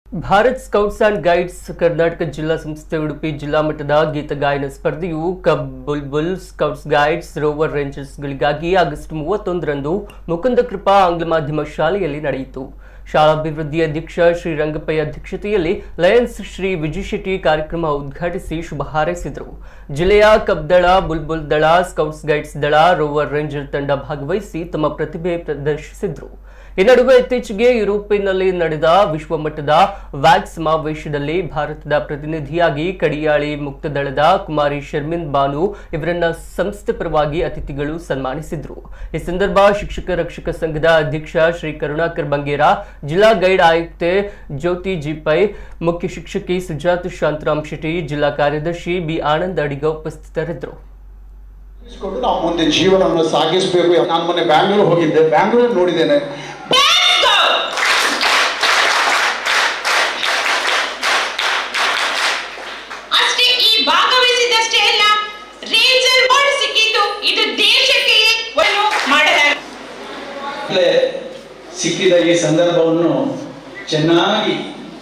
Bharat scouts and guides Karnataka ಜಿಲ್ಲಾ ಸಂಸ್ಥೆ ಉಡುಪಿ ಜಿಲ್ಲಾ ಮಟ್ಟದ ಗೀತ ಗಾಯನ ಸ್ಪರ್ಧೆಯು cub Bulbul scouts guides rover ರೇಂಜರ್ಸ್ಗಳಿಗಾಗಿ ಆಗಸ್ಟ್ ಮೂವತ್ತೊಂದರಂದು ಮುಕುಂದ ಕೃಪಾ ಆಂಗ್ಲ ಮಾಧ್ಯಮ ಶಾಲೆಯಲ್ಲಿ ನಡೆಯಿತು ಶಾಲಾಭಿವೃದ್ಧಿ ಅಧ್ಯಕ್ಷ ಶ್ರೀ ರಂಗಪ್ಪಯ್ಯ ಅಧ್ಯಕ್ಷತೆಯಲ್ಲಿ ಲಯನ್ಸ್ ಶ್ರೀ ವಿಜಯ್ ಶೆಟ್ಟಿ ಕಾರ್ಯಕ್ರಮ ಉದ್ಘಾಟಿಸಿ ಶುಭ ಹಾರೈಸಿದರು ಜಿಲ್ಲೆಯ ಕಬ್ ದಳ ಬುಲ್ಬುಲ್ ದಳ ಸ್ಕೌಟ್ಸ್ ಗೈಡ್ಸ್ ದಳ ರೋವರ್ ರೇಂಜರ್ ತಂಡ ಭಾಗವಹಿಸಿ ತಮ್ಮ ಪ್ರತಿಭೆ ಪ್ರದರ್ಶಿಸಿದರು ಈ ನಡುವೆ ಇತ್ತೀಚೆಗೆ ಯುರೋಪಿನಲ್ಲಿ ನಡೆದ ವಿಶ್ವಮಟ್ಟದ ವ್ಯಾಕ್ ಸಮಾವೇಶದಲ್ಲಿ ಭಾರತದ ಪ್ರತಿನಿಧಿಯಾಗಿ ಕಡಿಯಾಳಿ ಮುಕ್ತದಳದ ಕುಮಾರಿ ಶರ್ಮಿನ್ ಬಾನು ಇವರನ್ನ ಸಂಸ್ಥೆ ಪರವಾಗಿ ಅತಿಥಿಗಳು ಸನ್ಮಾನಿಸಿದ್ರು ಈ ಸಂದರ್ಭ ಶಿಕ್ಷಕ ರಕ್ಷಕ ಸಂಘದ ಅಧ್ಯಕ್ಷ ಶ್ರೀ ಕರುಣಾಕರ್ ಬಂಗೇರ ಜಿಲ್ಲಾ ಗೈಡ್ ಆಯುಕ್ತೆ ಜ್ಯೋತಿ ಜಿಪೈ ಮುಖ್ಯ ಶಿಕ್ಷಕಿ ಸುಜಾತ ಶಾಂತರಾಮ್ ಶೆಟ್ಟಿ ಜಿಲ್ಲಾ ಕಾರ್ಯದರ್ಶಿ ಬಿ ಆನಂದ್ ಅಡಿಗ ಉಪಸ್ಥಿತರಿದ್ದರು ಕೊಂಡು ನಾವು ಮುಂದೆ ಜೀವನವನ್ನು ಸಾಗಿಸಬೇಕು ನಾನು ಮೊನ್ನೆ ಬ್ಯಾಂಗ್ಳೂರ್ ಹೋಗಿದ್ದೆ ಬ್ಯಾಂಗ್ಳೂರ್ ನೋಡಿದ್ದೇನೆ ಅಷ್ಟೇ ಈ ಭಾಗವಹಿಸಿದಷ್ಟೇ ಅಲ್ಲ ರೇಂಜರ್ ವರ್ಡ್ ಸಿಕ್ಕಿದ್ದು ಇದು ದೇಶಕ್ಕೆ ಒಂದು ಮಾಡಲಾಗಿದೆ ಈಗಲೇ ಸಿಕ್ಕಿದ ಈ ಸಂದರ್ಭವನ್ನು ಚೆನ್ನಾಗಿ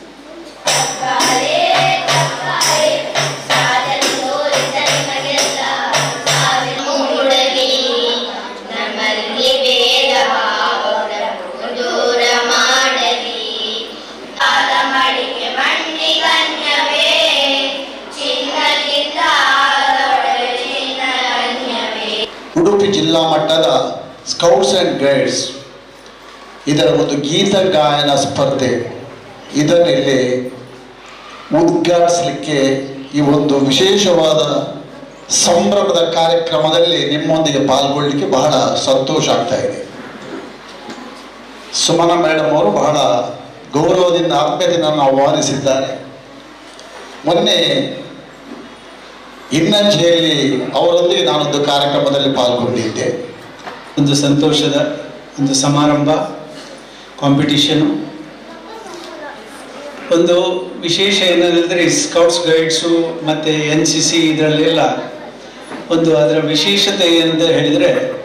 ನಮ್ಮಲ್ಲಿ ಭೇದ ಭಾವವನ್ನು ದೂರ ಮಾಡಲಿ ಆದ ಮಡಿಕೆ ಮಣ್ಣಿ ಗಣ್ಯವೇ ಚಿನ್ನದಿಂದ ಆದೊಡವೆ ಚಿನ್ನ ಗಣ್ಯವೇ ಉಡುಪಿ ಜಿಲ್ಲಾ ಮಟ್ಟದ ಸ್ಕೌಟ್ಸ್ ಆ್ಯಂಡ್ ಗೈಡ್ಸ್ ಇದರ ಒಂದು ಗೀತ ಗಾಯನ ಸ್ಪರ್ಧೆ ಇದನ್ನಿಲ್ಲಿ ಉದ್ಘಾಟಿಸಲಿಕ್ಕೆ ಈ ಒಂದು ವಿಶೇಷವಾದ ಸಂಭ್ರಮದ ಕಾರ್ಯಕ್ರಮದಲ್ಲಿ ನಿಮ್ಮೊಂದಿಗೆ ಪಾಲ್ಗೊಳ್ಳಿಕ್ಕೆ ಬಹಳ ಸಂತೋಷ ಆಗ್ತಾ ಇದೆ ಸುಮನ ಮೇಡಮ್ ಅವರು ಬಹಳ ಗೌರವದಿಂದ ಆತ್ಮೀಯತೆಯನ್ನು ಆಹ್ವಾನಿಸಿದ್ದಾರೆ ಮೊನ್ನೆ ಇನ್ನಂಜೆಯಲ್ಲಿ ಅವರೊಂದಿಗೆ ನಾನೊಂದು ಕಾರ್ಯಕ್ರಮದಲ್ಲಿ ಪಾಲ್ಗೊಂಡಿದ್ದೆ ಒಂದು ಸಂತೋಷದ ಒಂದು ಸಮಾರಂಭ ಕಾಂಪಿಟಿಷನು ಒಂದು ವಿಶೇಷ ಏನಂದರೆ ಸ್ಕೌಟ್ಸ್ ಗೈಡ್ಸು ಮತ್ತು ಎನ್ ಸಿ ಸಿ ಇದರಲ್ಲೆಲ್ಲ ಒಂದು ಅದರ ವಿಶೇಷತೆ ಏನಂತ ಹೇಳಿದರೆ